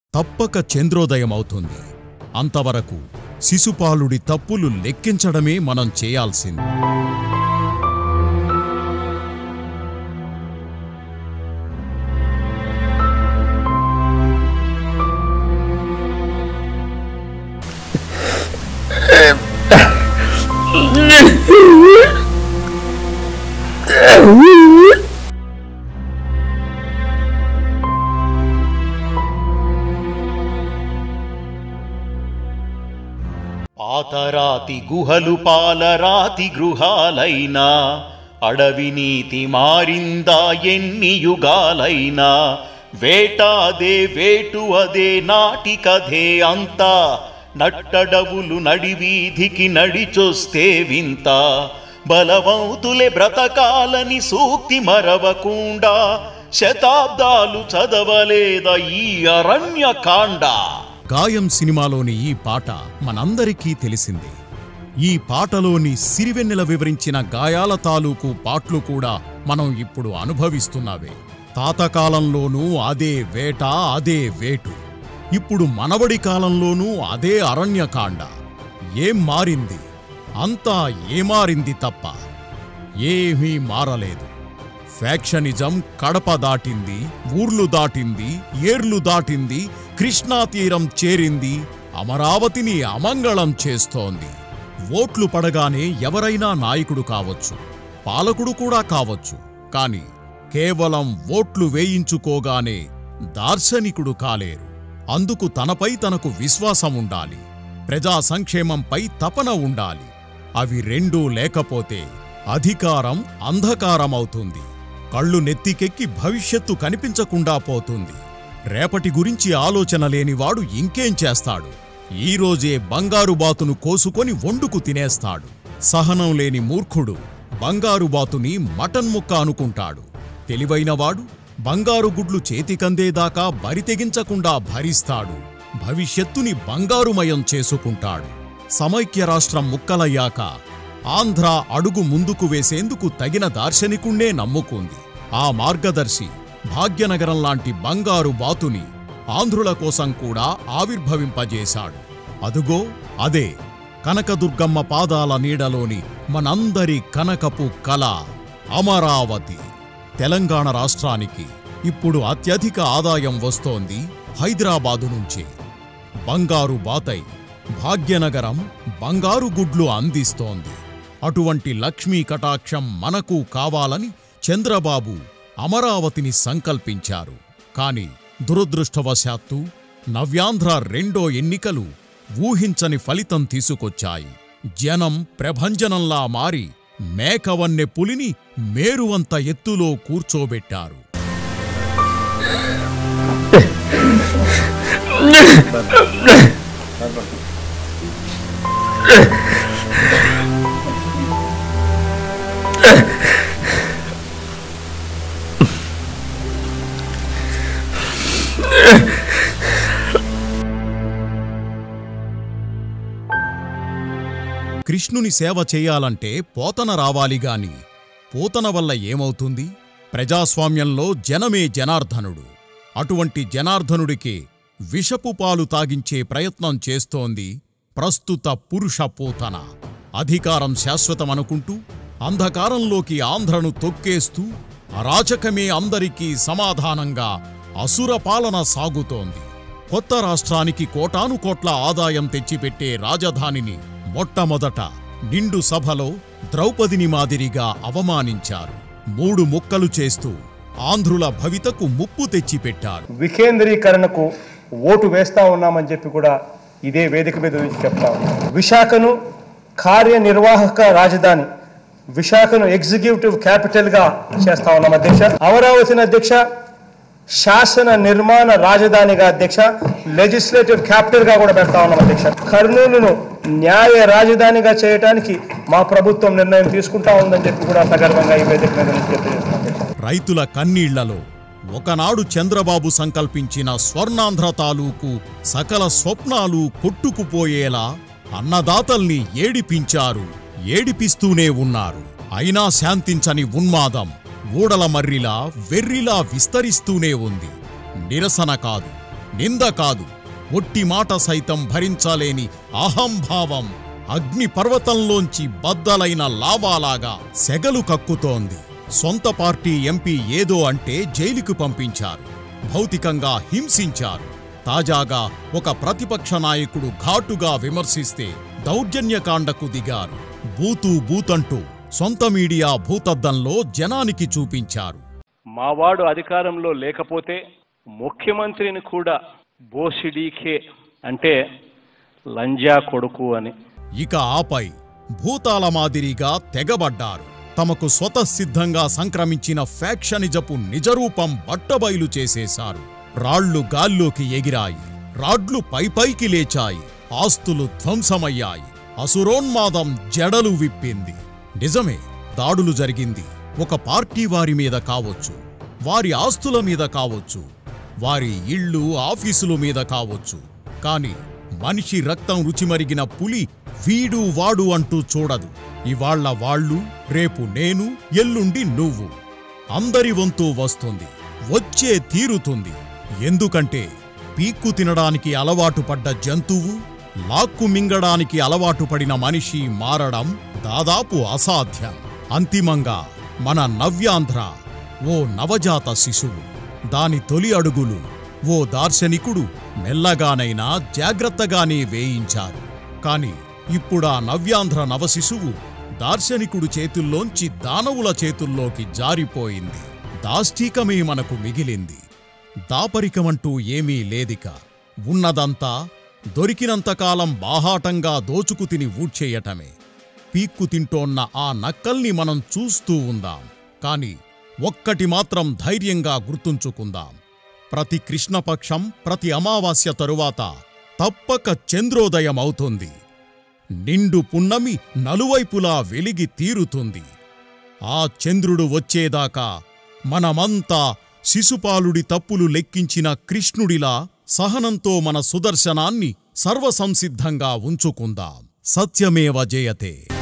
తప్పక చంద్రోదయమవుతుంది అంతవరకు శిశుపాలుడి తప్పులు లెక్కించడమే మనం చేయాల్సింది పాతరాతి గుహలు పాలరాతి గృహాలైనా అడవి నీతి మారిందా ఎన్ని యుగాలైనా వేటాదే వేటు అదే నాటికథే అంతా నట్టడవులు నడివీధికి నడిచొస్తే వింత బలవంతులే బ్రతకాలని సూక్తి మరవకుండా శతాబ్దాలు చదవలేద ఈ అరణ్యకాండ గాయం సినిమాలోని ఈ పాట మనందరికీ తెలిసింది ఈ పాటలోని సిరివెన్నెల వివరించిన గాయాల తాలూకు పాట్లు కూడా మనం ఇప్పుడు అనుభవిస్తున్నావే తాతకాలంలోనూ అదే వేట అదే వేటు ఇప్పుడు మనవడి కాలంలోనూ అదే అరణ్యకాండ ఏం మారింది అంతా ఏమారింది తప్ప ఏమీ మారలేదు ఫ్యాక్షనిజం కడప దాటింది ఊర్లు దాటింది ఏర్లు దాటింది కృష్ణా తీరం చేరింది అమరావతిని అమంగళం చేస్తోంది ఓట్లు పడగానే ఎవరైనా నాయకుడు కావచ్చు పాలకుడు కూడా కావచ్చు కాని కేవలం ఓట్లు వేయించుకోగానే దార్శనికుడు కాలేరు అందుకు తనపై తనకు విశ్వాసం ఉండాలి ప్రజా సంక్షేమంపై తపన ఉండాలి అవి రెండూ లేకపోతే అధికారం అంధకారమవుతుంది కళ్ళు నెత్తికెక్కి భవిష్యత్తు కనిపించకుండా పోతుంది రేపటి గురించి ఆలోచన లేనివాడు ఇంకేం చేస్తాడు ఈరోజే బంగారు బాతును కోసుకొని వండుకు తినేస్తాడు సహనం లేని మూర్ఖుడు బంగారు బాతుని మటన్ ముక్క అనుకుంటాడు తెలివైనవాడు బంగారు గుడ్లు చేతికందేదాకా బరితెగించకుండా భరిస్తాడు భవిష్యత్తుని బంగారుమయం చేసుకుంటాడు సమైక్య రాష్ట్రం ముక్కలయ్యాక ఆంధ్ర అడుగు ముందుకు వేసేందుకు తగిన దార్శనికుణ్ణే నమ్ముకుంది ఆ మార్గదర్శి భాగ్యనగరం లాంటి బంగారు బాతుని ఆంధ్రుల కోసం కూడా ఆవిర్భవింపజేశాడు అదుగో అదే కనకదుర్గమ్మ పాదాల నీడలోని మనందరి కనకపు కళ అమరావతి తెలంగాణ రాష్ట్రానికి ఇప్పుడు అత్యధిక ఆదాయం వస్తోంది హైదరాబాదు నుంచే బంగారు బాతై భాగ్యనగరం బంగారు గుడ్లు అందిస్తోంది అటువంటి లక్ష్మీ కటాక్షం మనకు కావాలని చంద్రబాబు అమరావతిని సంకల్పించారు కాని దురదృష్టవశాత్తు నవ్యాంధ్ర రెండో ఎన్నికలు ఊహించని ఫలితం తీసుకొచ్చాయి జనం ప్రభంజనంలా మారి మేకవన్నె పులిని మేరువంత ఎత్తులో కూర్చోబెట్టారు కృష్ణుని సేవ చేయాలంటే పోతన రావాలి గాని పోతన వల్ల ఏమవుతుంది ప్రజాస్వామ్యంలో జనమే జనార్దనుడు అటువంటి జనార్దనుడికి విషపు పాలు తాగించే ప్రయత్నం చేస్తోంది ప్రస్తుత పురుష పోతన అధికారం శాశ్వతమనుకుంటూ అంధకారంలోకి ఆంధ్రను తొక్కేస్తూ అరాచకమే అందరికీ సమాధానంగా అసుర పాలన సాగుతోంది కొత్త రాష్ట్రానికి కోటాను కోట్ల ఆదాయం తెచ్చిపెట్టే రాజధానిని మొట్టమొదట నిండు సభలో ద్రౌపదిని మాదిరిగా అవమానించారు మూడు ముక్కలు చేస్తూ ఆంధ్రుల భవితకు ముప్పు తెచ్చిపెట్టారు వికేంద్రీకరణకు ఓటు వేస్తా ఉన్నామని చెప్పి కూడా ఇదే వేదిక మీద నుంచి చెప్తా ఉన్నాం విశాఖను కార్యనిర్వాహక రాజధాని విశాఖను ఎగ్జిక్యూటివ్ క్యాపిటల్గా చేస్తా ఉన్నాం అధ్యక్ష అమరావతిని అధ్యక్ష శాసన నిర్మాణ రాజధానిగా అధ్యక్ష లెజిస్లేటివ్ క్యాపిటల్ గా కూడా పెడతా ఉన్నాం అధ్యక్ష కర్నూలును న్యాయ రాజధానిగా చేయడానికి మా ప్రభుత్వం నిర్ణయం తీసుకుంటా ఉందని చెప్పి కూడా సగర్వంగా ఈ వేదిక మీద నుంచి తెలియజేస్తున్నాం అధ్యక్ష రైతుల కన్నీళ్లలో ఒకనాడు చంద్రబాబు సంకల్పించిన స్వర్ణాంధ్ర తాలూకు సకల స్వప్నాలు కొట్టుకుపోయేలా అన్నదాతల్ని ఏడిపించారు ఏడిపిస్తూనే ఉన్నారు అయినా శాంతించని ఉన్మాదం ఊడల మర్రిలా వెర్రిలా విస్తరిస్తూనే ఉంది నిరసన కాదు నింద కాదు ఒట్టి మాట సైతం భరించలేని అహంభావం అగ్ని పర్వతంలోంచి బద్దలైన లావాలాగా సెగలు కక్కుతోంది సొంత పార్టీ ఎంపీ ఏదో అంటే జైలుకు పంపించారు భౌతికంగా హింసించారు తాజాగా ఒక ప్రతిపక్ష నాయకుడు ఘాటుగా విమర్శిస్తే దౌర్జన్యకాండకు దిగారు బూతూ బూతంటూ సొంత మీడియా భూతద్దంలో జనానికి చూపించారు మావాడు అధికారంలో లేకపోతే ముఖ్యమంత్రిని కూడా బోసిడీకే అంటే లంజా కొడుకు అని ఇక ఆపై భూతాల మాదిరిగా తెగబడ్డారు తమకు స్వతసిద్ధంగా సంక్రమించిన ఫ్యాక్షనిజపు నిజరూపం బట్టబయలు చేసేశారు రాళ్లు గాల్లోకి ఎగిరాయి రాడ్లు పైపైకి లేచాయి ఆస్తులు ధ్వంసమయ్యాయి అసురోన్మాదం జడలు విప్పింది నిజమే దాడులు జరిగింది ఒక పార్టీ వారి మీద కావచ్చు వారి ఆస్తుల మీద కావచ్చు వారి ఇళ్ళు ఆఫీసుల మీద కావచ్చు కాని మనిషి రక్తం రుచిమరిగిన పులి వీడు వాడు అంటూ చూడదు ఇవాళ్ల వాళ్ళు రేపు నేను ఎల్లుండి నువ్వు అందరి వంతు వస్తుంది వచ్చే తీరుతుంది ఎందుకంటే పీక్కు తినడానికి అలవాటు పడ్డ జంతువు లాక్కు మింగడానికి అలవాటు పడిన మనిషి మారడం దాదాపు అసాధ్యం అంతిమంగా మన నవ్యాంధ్ర ఓ నవజాత శిశువు దాని తొలి అడుగులు ఓ దార్శనికుడు మెల్లగానైనా జాగ్రత్తగానే వేయించారు కాని ఇప్పుడా నవ్యాంధ్ర నవశిశువు దార్శనికుడు చేతుల్లోంచి దానవుల చేతుల్లోకి జారిపోయింది దాష్టీకమే మనకు మిగిలింది దాపరికమంటూ ఏమీ లేదిక ఉన్నదంతా దొరికినంతకాలం బాహాటంగా దోచుకు తిని ఊడ్చేయటమే పీక్కు తింటోన్న ఆ నక్కల్ని మనం చూస్తూ ఉందాం కాని ఒక్కటి మాత్రం ధైర్యంగా గుర్తుంచుకుందాం ప్రతి కృష్ణపక్షం ప్రతి అమావాస్య తరువాత తప్పక చంద్రోదయమవుతుంది నిండు పున్నమి నలువైపులా వెలిగి తీరుతుంది ఆ చంద్రుడు వచ్చేదాకా మనమంతా శిశుపాలుడి తప్పులు లెక్కించిన కృష్ణుడిలా సహనంతో మన సుదర్శనాన్ని సర్వసంసిద్ధంగా ఉంచుకుందాం సత్యమేవ జయతే